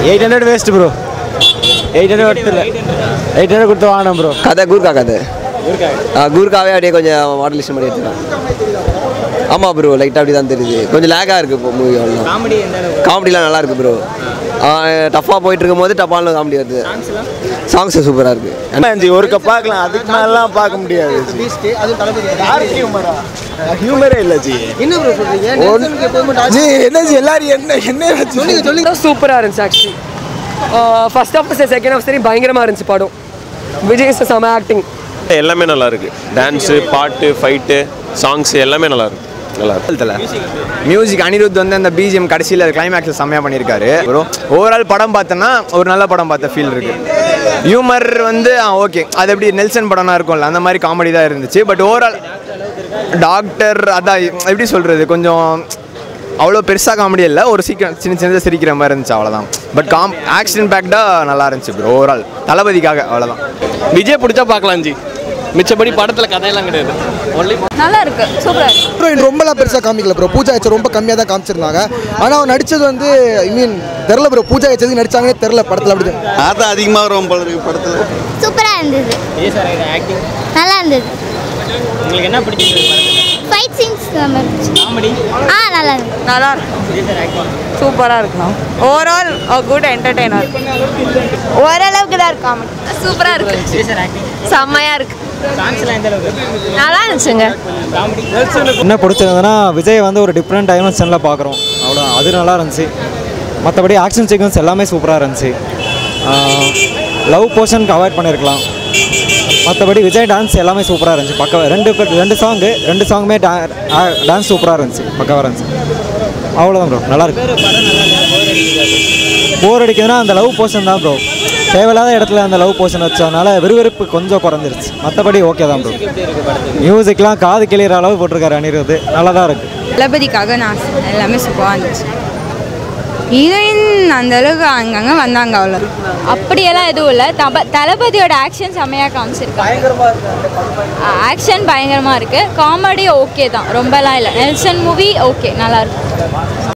eight hundred waste bro eight hundred கொடுத்துல eight hundred கொடுத்து வாங்கினேன் ப்ரோ கதை கூர்க்கா கதை ஆ கூர்க்காவே அப்படியே கொஞ்சம் மாடல் லிஸ்ட் பண்ணி எடுத்துக்கலாம் ஆமாம் ப்ரோ லைட்டாக அப்படி தான் தெரியுது கொஞ்சம் லேக்காக இருக்குது இப்போ மூவி அவ்வளோ காமெடி எந்த அளவு காமெடிலாம் நல்லா இருக்கு ப்ரோ டஃப்பாக போயிட்டு இருக்கும்போது டப்பான காமெடி வருது சாங்ஸ் சூப்பராக இருக்குது அஞ்சு ஒரு கப் பார்க்கலாம் அதுக்கு மேலாம் பார்க்க முடியாது ஹியூமரே இல்லை ஜி என்ன ப்ரோ சொல்றீங்க நெல்சனுக்கு எப்போதுமே ஜி என்ன ஜி எல்லாரும் என்ன என்ன சொல்லுங்க சொல்லுங்க சூப்பராக இருந்துச்சு ஆக்சுவலி ஃபர்ஸ்ட் ஆஃப் சரி செகண்ட் ஆஃப் சரி பயங்கரமாக இருந்துச்சு படம் விஜய் சார் செம ஆக்டிங் எல்லாமே நல்லா இருக்கு டான்ஸு பாட்டு ஃபைட்டு சாங்ஸ் எல்லாமே நல்லா இருக்கு நல்லா இருக்கு மியூசிக் அனிருத் வந்து அந்த பிஜிஎம் கடைசியில் கிளைமேக்ஸில் செம்மையாக பண்ணியிருக்காரு ப்ரோ ஓவரால் படம் பார்த்தோன்னா ஒரு நல்ல படம் பார்த்த ஃபீல் இருக்கு ஹியூமர் வந்து ஓகே அது எப்படி நெல்சன் படம்னா இருக்கும்ல அந்த மாதிரி காமெடி தான் இருந்துச்சு பட் ஓவரால் டாக்டர் அதான் எப்படி சொல்கிறது கொஞ்சம் அவ்வளோ பெருசாக காமெடி இல்லை ஒரு சீக்கிரம் சின்ன சின்னதாக சிரிக்கிற மாதிரி இருந்துச்சு அவ்வளோதான் பட் காம் ஆக்ஷன் பேக்டாக நல்லா இருந்துச்சு ப்ரோ ஓவரால் தளபதிக்காக அவ்வளோதான் விஜய் பிடிச்சா பார்க்கலாம் ஜி மிச்சப்படி படத்தில் கதையெல்லாம் கிடையாது ஒன்லி நல்லா இருக்கு சூப்பரா இருக்கு ஹீரோயின் ரொம்பலாம் பெருசாக காமிக்கல ப்ரோ பூஜா ஹெச்சர் ரொம்ப கம்மியாக தான் காமிச்சிருந்தாங்க ஆனால் அவன் நடிச்சது வந்து ஐ மீன் தெரில ப்ரோ பூஜா ஹெச்சதுக்கு நடிச்சாங்கன்னே தெரில படத்தில் அப்படி அதான் அதிகமாக வரும் போல இருக்கு படத்தில் சூப்பரா இருந்தது விஜய் சார் ஆக்டிங் நல்லா இருந்தது உங்களுக்கு என்ன பிடிச்சிருக்கு படத்தில் ஃபைட் சீன்ஸ் காமெடி ஆ நல்லா இருக்கு நல்லா இருக்கு விஜய் சார் ஆக்டிங் சூப்பராக இருக்கணும் ஓவரால் குட் என்டர்டெய்னர் ஓரளவுக்கு தான் இருக்கு காமெடி சூப்பரா இருக்கு விஜய் சார் ஆக்டிங் செம்மையா இருக்கு சாங்ஸ்லாம் எந்த அளவுக்கு நல்லா இருந்துச்சுங்க காமெடி என்ன பிடிச்சதுன்னா விஜய் வந்து ஒரு டிஃப்ரெண்ட் டைமென்ஷனில் பார்க்குறோம் அவ்வளோ அது நல்லா இருந்துச்சு மற்றபடி ஆக்ஷன் சீக்வன்ஸ் எல்லாமே சூப்பராக இருந்துச்சு லவ் போர்ஷனுக்கு அவாய்ட் பண்ணியிருக்கலாம் மற்றபடி விஜய் டான்ஸ் எல்லாமே சூப்பராக இருந்துச்சு பக்கம் ரெண்டு பேர் ரெண்டு சாங்கு ரெண்டு சாங்குமே டான்ஸ் சூப்பராக இருந்துச்சு பக்கவாக இருந்துச்சு அவ்வளோதான் ப்ரோ நல்லா இருக்கு போர் அடிக்குதுன்னா அந்த லவ் போர்ஷன் தான் ப்ரோ தேவையில்லாத இடத்துல அந்த லவ் போர்ஷன் வச்சதுனால விறுவிறுப்பு கொஞ்சம் குறைஞ்சிருச்சு மற்றபடி ஓகே தான் ப்ரோ மியூசிக்லாம் காது கிளியிற அளவு போட்டிருக்காரு அனிருத் நல்லா தான் இருக்குது தளபதிக்காக நான் எல்லாமே சூப்பராக இருந்துச்சு ஹீரோயின் அந்த அளவுக்கு அங்கங்கே வந்தாங்க அவ்வளோ அப்படியெல்லாம் எதுவும் இல்லை தப தளபதியோட ஆக்ஷன் செம்மையாக காமிச்சிருக்காங்க ஆக்ஷன் பயங்கரமாக இருக்கு காமெடி ஓகே தான் ரொம்பலாம் இல்லை நெல்சன் மூவி ஓகே நல்லா இருக்கு